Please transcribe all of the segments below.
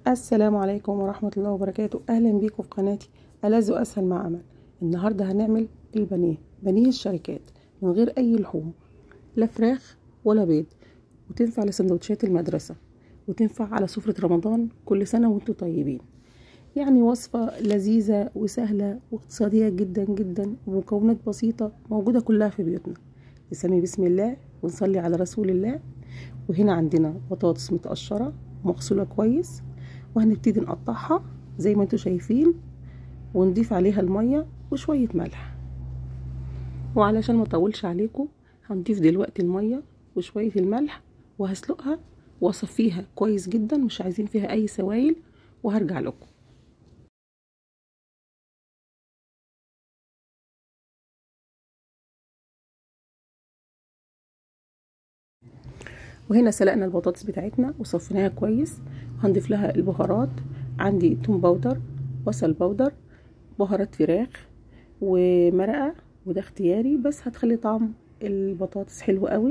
السلام عليكم ورحمة الله وبركاته أهلا بيكم في قناتي ألذ وأسهل مع أمل النهاردة هنعمل البانيه بانيه الشركات من غير أي لحوم لا فراخ ولا بيض وتنفع لسندوتشات المدرسة وتنفع على سفرة رمضان كل سنة وانتم طيبين يعني وصفة لذيذة وسهلة واقتصادية جدا جدا ومكونات بسيطة موجودة كلها في بيوتنا نسمي بسم الله ونصلي على رسول الله وهنا عندنا بطاطس متقشرة مغسولة كويس وهنبتدي نقطعها زي ما انتم شايفين ونضيف عليها المية وشوية ملح وعلشان ما اطولش عليكم هنضيف دلوقتي المية وشوية الملح وهسلقها واصفيها كويس جدا مش عايزين فيها اي سوائل وهرجع لكم وهنا سلقنا البطاطس بتاعتنا وصفيناها كويس وهنضيف لها البهارات عندي توم باودر بصل باودر بهارات فراخ ومرقه وده اختياري بس هتخلي طعم البطاطس حلو قوي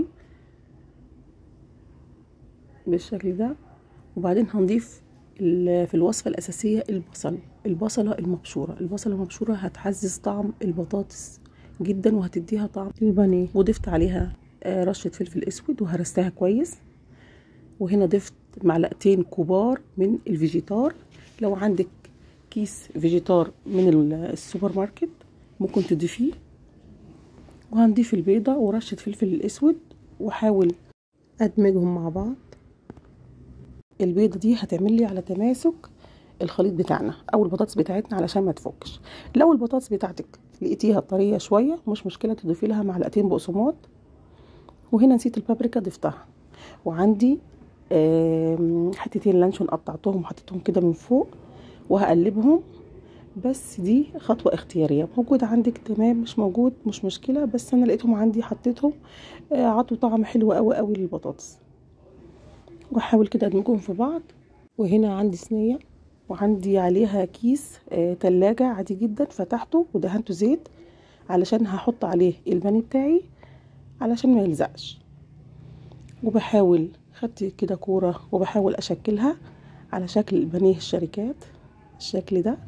بالشكل ده وبعدين هنضيف في الوصفة الأساسية البصل البصلة المبشورة البصلة المبشورة هتعزز طعم البطاطس جدا وهتديها طعم البانيه وضفت عليها رشة فلفل اسود وهرستها كويس وهنا ضفت معلقتين كبار من الفيجيتار لو عندك كيس فيجيتار من السوبر ماركت ممكن تضيفيه وهنضيف البيضة ورشة فلفل الاسود واحاول ادمجهم مع بعض البيضة دي هتعمل لي على تماسك الخليط بتاعنا او البطاطس بتاعتنا علشان ما تفكش لو البطاطس بتاعتك لقيتيها طريه شويه مش مشكله تضيفي لها معلقتين بقسماط وهنا نسيت البابريكا ضفتها وعندي حتتين لانشون قطعتهم وحطيتهم كده من فوق وهقلبهم بس دي خطوة اختيارية موجود عندك تمام مش موجود مش مشكلة بس انا لقيتهم عندي حطيتهم عطوا طعم حلو قوي قوي للبطاطس واحاول كده ادمجهم في بعض وهنا عندي صينية وعندي عليها كيس تلاجة عادي جدا فتحته ودهنته زيت علشان هحط عليه البانيه بتاعي علشان ما يلزقش وبحاول خدت كده كورة وبحاول اشكلها على شكل بانيه الشركات الشكل ده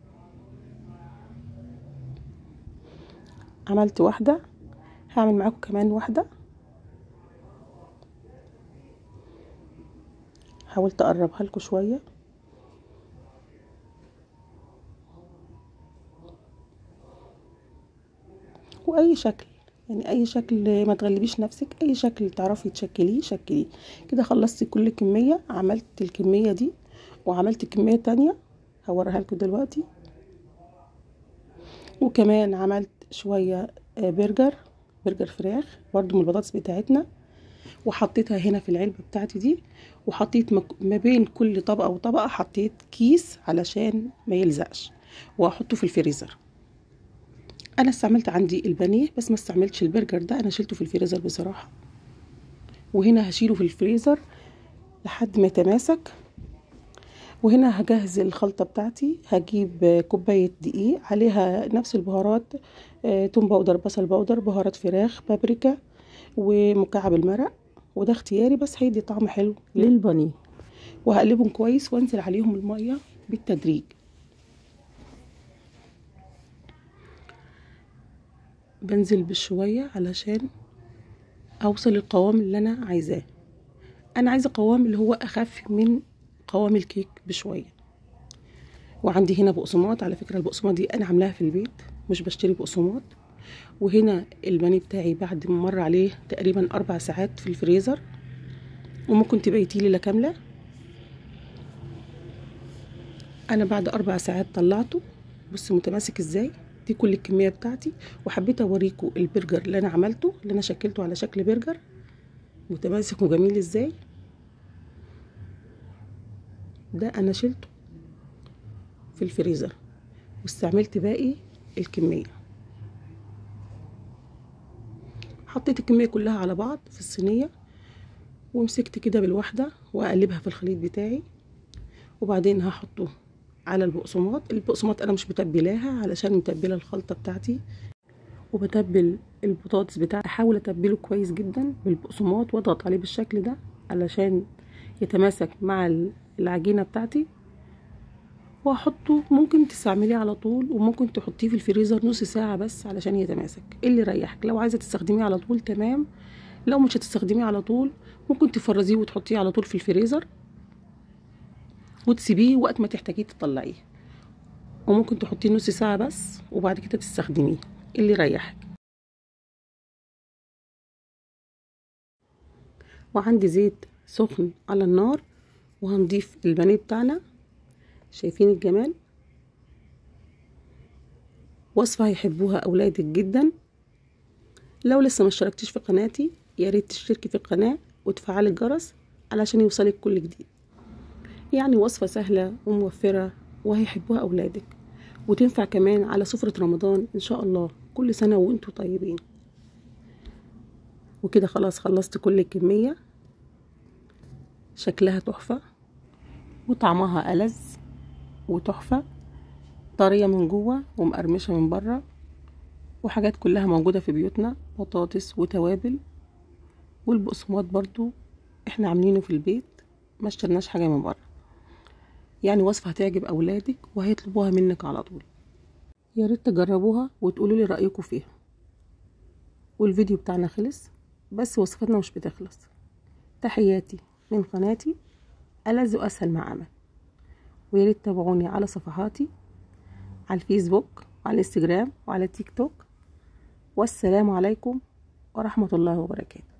عملت واحدة هعمل معاكم كمان واحدة حاولت اقربها لكم شوية واي شكل يعني اي شكل ما تغلبيش نفسك اي شكل تعرفي تشكليه شكليه كده خلصت كل كمية عملت الكمية دي وعملت كمية تانية هوريها لكم دلوقتي وكمان عملت شوية برجر برجر فراخ برضو من البطاطس بتاعتنا وحطيتها هنا في العلبة بتاعتي دي وحطيت ما بين كل طبقة وطبقة حطيت كيس علشان ما يلزقش واحطه في الفريزر انا استعملت عندي البانيه بس ما استعملتش البرجر ده انا شلته في الفريزر بصراحه وهنا هشيله في الفريزر لحد ما يتماسك وهنا هجهز الخلطه بتاعتي هجيب كوبايه دقيق عليها نفس البهارات توم باودر بصل باودر بهارات فراخ بابريكا ومكعب المرق وده اختياري بس هيدي طعم حلو للبانيه وهقلبهم كويس وانزل عليهم الميه بالتدريج بنزل بشوية علشان اوصل القوام اللي انا عايزاه انا عايزة قوام اللي هو اخف من قوام الكيك بشوية وعندي هنا بقسماط على فكرة البقسماط دي انا عاملاها في البيت مش بشتري بقسماط وهنا البانيه بتاعي بعد ما مر عليه تقريبا اربع ساعات في الفريزر وممكن تبيتيه ليلة كاملة انا بعد اربع ساعات طلعته بص متماسك ازاي دي كل الكميه بتاعتي وحبيت اوريكم البرجر اللي انا عملته اللي انا شكلته على شكل برجر متماسك وجميل ازاي ده انا شلته في الفريزر واستعملت باقي الكميه حطيت الكميه كلها على بعض في الصينيه ومسكت كده بالواحده واقلبها في الخليط بتاعي وبعدين هحطه على البقسماط البقسماط انا مش متبلاها علشان متبله الخلطه بتاعتي وبتبل البطاطس بتاعي احاول اتبله كويس جدا بالبقسماط واضغط عليه بالشكل ده علشان يتماسك مع العجينه بتاعتي وهحطه ممكن تستعمليه على طول وممكن تحطيه في الفريزر نص ساعة بس علشان يتماسك اللي يريحك لو عايزة تستخدميه على طول تمام لو مش هتستخدميه على طول ممكن تفرزيه وتحطيه على طول في الفريزر وتسيبيه وقت ما تحتاجيه تطلعيه وممكن تحطيه نص ساعة بس وبعد كده تستخدميه اللي يريحك وعندي زيت سخن على النار وهنضيف البانيه بتاعنا شايفين الجمال وصفة هيحبوها أولادك جدا لو لسه ما اشتركتيش في قناتي يا ريت تشتركي في القناة وتفعلي الجرس علشان يوصلك كل جديد يعني وصفة سهلة وموفرة وهيحبوها أولادك وتنفع كمان على سفرة رمضان إن شاء الله كل سنة وانتوا طيبين وكده خلاص خلصت كل الكمية شكلها تحفة وطعمها ألذ وتحفة طرية من جوه ومقرمشة من بره وحاجات كلها موجودة في بيوتنا بطاطس وتوابل والبقسماط برضو احنا عاملينه في البيت ما اشترناش حاجة من بره يعني وصفة هتعجب أولادك وهيطلبوها منك على طول يا ريت تجربوها وتقولوا لي رأيكم فيها والفيديو بتاعنا خلص بس وصفتنا مش بتخلص تحياتي من قناتي ألذ وأسهل مع أمل ويا ريت تتابعوني على صفحاتي على الفيسبوك وعلى الانستجرام وعلى التيك توك والسلام عليكم ورحمة الله وبركاته